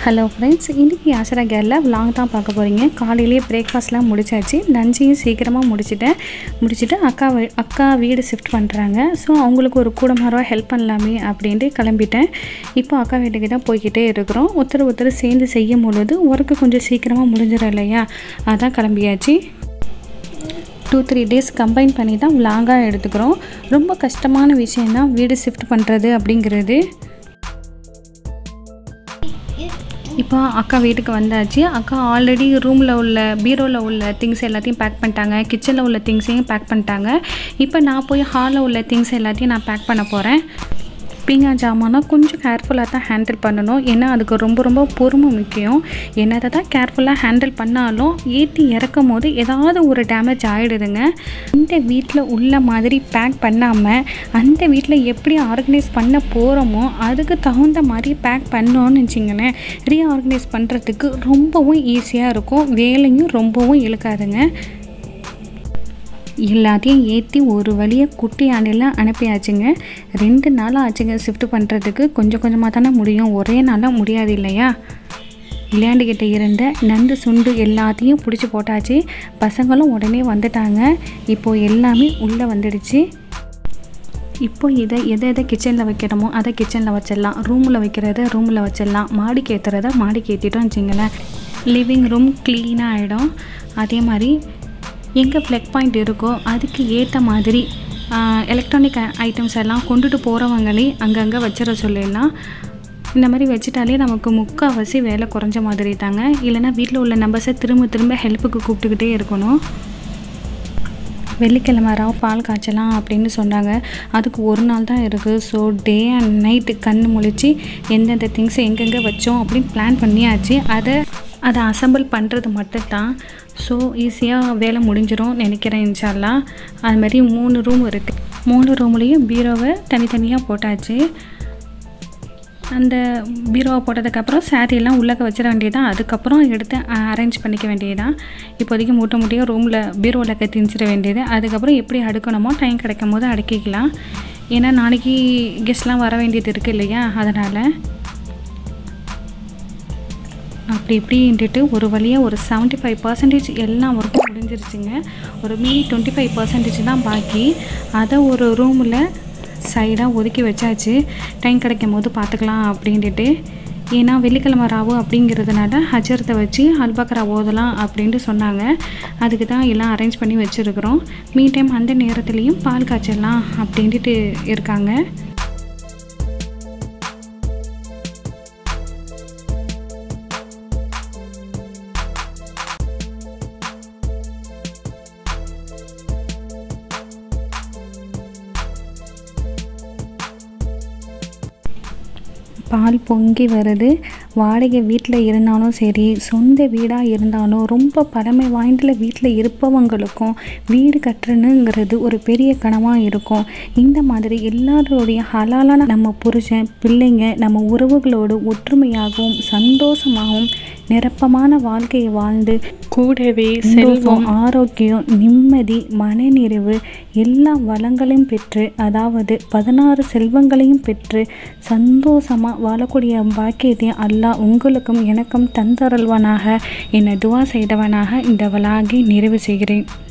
hello friends இன்றைக்கி ஆசரா கேரில் vlog தான் பார்க்க போகிறீங்க காலையிலேயே பிரேக்ஃபாஸ்ட்லாம் முடிச்சாச்சு லஞ்சையும் சீக்கிரமாக முடிச்சிட்டேன் முடிச்சுட்டு அக்கா வீ- அக்கா வீடு ஷிஃப்ட் பண்ணுறாங்க ஸோ அவங்களுக்கு ஒரு கூடமாரவாக ஹெல்ப் பண்ணலாமே அப்படின்ட்டு கிளம்பிட்டேன் இப்போ அக்கா வீட்டுக்கு தான் போய்கிட்டே இருக்கிறோம் ஒருத்தர் ஒருத்தர் சேர்ந்து செய்யும் பொழுது ஒர்க்கு கொஞ்சம் சீக்கிரமாக முடிஞ்சிடும் இல்லையா அதான் கிளம்பியாச்சு டூ த்ரீ டேஸ் கம்பைன் பண்ணி தான் லாங்காக எடுத்துக்கிறோம் ரொம்ப கஷ்டமான விஷயந்தான் வீடு ஷிஃப்ட் பண்ணுறது அப்படிங்கிறது இப்போ அக்கா வீட்டுக்கு வந்தாச்சு அக்கா ஆல்ரெடி ரூமில் உள்ள பீரோவில் உள்ள திங்ஸ் எல்லாத்தையும் பேக் பண்ணிட்டாங்க கிச்சனில் உள்ள திங்ஸையும் பேக் பண்ணிட்டாங்க இப்போ நான் போய் ஹாலில் உள்ள திங்ஸ் எல்லாத்தையும் நான் பேக் பண்ண போகிறேன் பீங்கா ஜாமானா கொஞ்சம் கேர்ஃபுல்லாக தான் ஹேண்டில் பண்ணணும் ஏன்னா அதுக்கு ரொம்ப ரொம்ப பொறுமை முக்கியம் என்னதை தான் கேர்ஃபுல்லாக ஹேண்டில் பண்ணாலும் ஏற்றி இறக்கும் போது ஏதாவது ஒரு டேமேஜ் ஆகிடுதுங்க இந்த வீட்டில் உள்ள மாதிரி பேக் பண்ணாமல் அந்த வீட்டில் எப்படி ஆர்கனைஸ் பண்ண போகிறோமோ அதுக்கு தகுந்த மாதிரி பேக் பண்ணோன்னு வச்சிங்களேன் ரீஆர்கனைஸ் பண்ணுறதுக்கு ரொம்பவும் ஈஸியாக இருக்கும் வேலையும் ரொம்பவும் இழுக்காதுங்க எல்லாத்தையும் ஏற்றி ஒரு வழியாக குட்டி ஆண்டில் அனுப்பியாச்சுங்க ரெண்டு நாள் ஆச்சுங்க ஷிஃப்ட் பண்ணுறதுக்கு கொஞ்சம் கொஞ்சமாக தானே முடியும் ஒரே நாளாக முடியாது இல்லையா விளையாண்டுக்கிட்ட இருந்த நண்டு சுண்டு எல்லாத்தையும் பிடிச்சி போட்டாச்சு பசங்களும் உடனே வந்துட்டாங்க இப்போது எல்லாமே உள்ளே வந்துடுச்சு இப்போ இதை எதை எதை கிச்சனில் வைக்கிறோமோ அதை கிச்சனில் வச்சிடலாம் ரூமில் வைக்கிறத ரூமில் வச்சிடலாம் மாடிக்கு ஏற்றுறத மாடிக்கு ஏற்றிட்டோம் வச்சிங்களேன் லிவிங் ரூம் க்ளீனாக ஆகிடும் அதே மாதிரி எங்கே ப்ளக் பாயிண்ட் இருக்கோ அதுக்கு ஏற்ற மாதிரி எலக்ட்ரானிக் ஐட்டம்ஸ் எல்லாம் கொண்டுட்டு போகிறவங்களே அங்கங்கே வச்சிட சொல்லிடலாம் இந்த மாதிரி வச்சுட்டாலே நமக்கு முக்கால்வாசி வேலை குறைஞ்ச மாதிரி தாங்க இல்லைன்னா வீட்டில் உள்ள நம்பர்ஸை திரும்ப திரும்ப ஹெல்ப்புக்கு கூப்பிட்டுக்கிட்டே இருக்கணும் வெள்ளிக்கிழமை ராவ் பால் காய்ச்சலாம் அப்படின்னு சொன்னாங்க அதுக்கு ஒரு நாள் தான் இருக்குது ஸோ டே அண்ட் நைட்டு கண் முழிச்சு எந்தெந்த திங்ஸை எங்கெங்கே வச்சோம் அப்படின்னு பிளான் பண்ணியாச்சு அதை அதை அசம்பிள் பண்ணுறது மட்டும்தான் ஸோ ஈஸியாக வேலை முடிஞ்சிரும் நினைக்கிறேன் இன்ஷால்லா அது மாதிரி மூணு ரூம் இருக்குது மூணு ரூம்லேயும் பீரோவை தனித்தனியாக போட்டாச்சு அந்த பீரோவை போட்டதுக்கப்புறம் saree எல்லாம் உள்ளக்க வச்சிட வேண்டியதான் அதுக்கப்புறம் எடுத்து அரேஞ்ச் பண்ணிக்க வேண்டியதான் இப்போதைக்கு மூட்டை மூட்டையாக ரூமில் பீரோவில் கட்டி திணிச்சிட வேண்டியது அதுக்கப்புறம் எப்படி அடுக்கணுமோ டைம் கிடைக்கும் போது அடுக்கிக்கலாம் ஏன்னா நாளைக்கு கெஸ்ட்லாம் வர வேண்டியது இருக்குது இல்லையா அதனால் அப்படி இப்படின்ட்டு ஒரு வழியாக ஒரு 75% ஃபைவ் பர்சன்டேஜ் எல்லா ஒர்க்கும் முடிஞ்சிருச்சுங்க ஒரு மீதி டுவெண்ட்டி ஃபைவ் பர்சன்டேஜ் தான் பாக்கி அதை ஒரு ரூமில் சைடாக ஒதுக்கி வச்சாச்சு டைம் கிடைக்கும் போது பார்த்துக்கலாம் அப்படின்ட்டு ஏன்னா வெள்ளிக்கிழமை ராவு அப்படிங்கிறதுனால ஹஜரத்தை வச்சு அல்பக்கரா ஓதலாம் அப்படின்ட்டு சொன்னாங்க அதுக்கு தான் எல்லாம் அரேஞ்ச் பண்ணி வச்சுருக்குறோம் மீ டைம் அந்த நேரத்துலேயும் பால் காய்ச்சலாம் அப்படின்ட்டு இருக்காங்க பால் பொங்கி வருது வாடகை வீட்டில் இருந்தாலும் சரி சொந்த வீடாக இருந்தாலும் ரொம்ப பழமை வாய்ந்த வீட்டில் இருப்பவங்களுக்கும் வீடு கட்டுறணுங்கிறது ஒரு பெரிய கனவாக இருக்கும் இந்த மாதிரி எல்லாருடைய ஹலாலான நம்ம புருஷன் பிள்ளைங்க நம்ம உறவுகளோடு ஒற்றுமையாகவும் சந்தோஷமாகவும் நிரப்பமான வாழ்க்கையை வாழ்ந்து கூடவே செல்வம் ஆரோக்கியம் நிம்மதி மனநிறைவு எல்லா வளங்களையும் பெற்று அதாவது பதினாறு செல்வங்களையும் பெற்று சந்தோஷமாக வாழக்கூடிய பாக்கியத்தையும் அல்லாஹ் உங்களுக்கும் எனக்கும் தந்தருள்வானாக என்னை துவா செய்தவனாக இந்த வளாகை நிறைவு செய்கிறேன்